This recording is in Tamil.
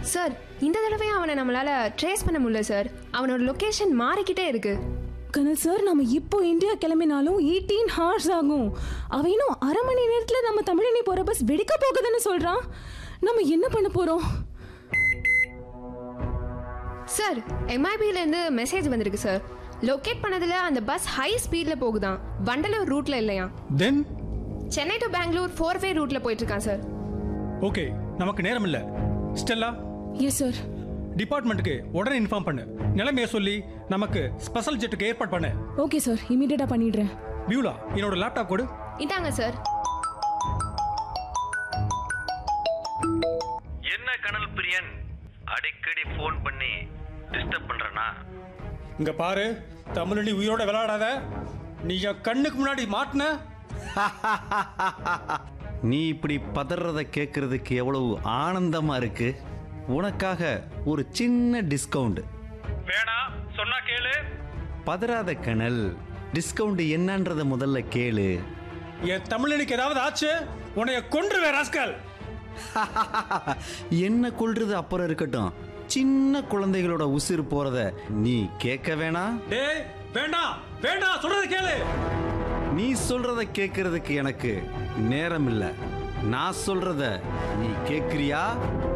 சார் இந்த தடவையும் அவனை நம்மளால ட்ரேஸ் பண்ண முடியல சார் அவனோட லொகேஷன் மாறிக்கிட்டே இருக்கு கனல் சார் நம்ம இப்போ இந்தியா கிளம்பினாலும் எயிட்டீன் ஹார்ஸ் ஆகும் அவன் இன்னும் அரை மணி நேரத்துல நம்ம தமிழினி போற பஸ் வெடிக்க போகுதுன்னு சொல்றான் நம்ம என்ன பண்ண போறோம் சார் MIB-ல இருந்து மெசேஜ் வந்திருக்கு சார் லொகேட் பண்ணதுல அந்த பஸ் ஹை ஸ்பீட்ல போகுதாம் வண்டலூர் ரூட்ல இல்லையா தென் Chennai to Bangalore four way ரூட்ல போயிட்டு இருக்கான் சார் ஓகே நமக்கு நேரம் இல்லை ஸ்டெல்லா எஸ் சார் டிபார்ட்மெண்ட்டுக்கு உடனே இன்ஃபார்ம் பண்ணு நிலைமையை சொல்லி நமக்கு ஸ்பெஷல் ஜெட்டுக்கு ஏற்பாடு பண்ணு ஓகே சார் இமீடியட்டா பண்ணிடுறேன் பியூலா என்னோட லேப்டாப் கொடு இதாங்க சார் என்ன கனல் பிரியன் அடிக்கடி ஃபோன் பண்ணி டிஸ்டர்ப் பண்றனா இங்க பாரு தமிழனி உயிரோட விளையாடாத நீ என் கண்ணுக்கு முன்னாடி மாட்டின நீ இப்படி பதறத கேட்கறதுக்கு எவ்வளவு ஆனந்தமா இருக்கு உனக்காக ஒரு சின்ன டிஸ்கவுண்ட் வேணாம் சொன்னா கேளு பதறாத கனல் டிஸ்கவுண்ட் என்னன்றத முதல்ல கேளு என் தமிழனுக்கு ஏதாவது ஆச்சு உன்னைய கொன்றுவே ராஸ்கல் என்ன கொள்றது அப்புறம் இருக்கட்டும் சின்ன குழந்தைகளோட உசிர் போறத நீ கேட்க வேணாம் டேய் வேண்டாம் வேண்டாம் சொல்றத கேளு நீ சொல்றத கேட்கறதுக்கு எனக்கு நேரம் இல்ல நான் சொல்றத நீ கேட்கிறியா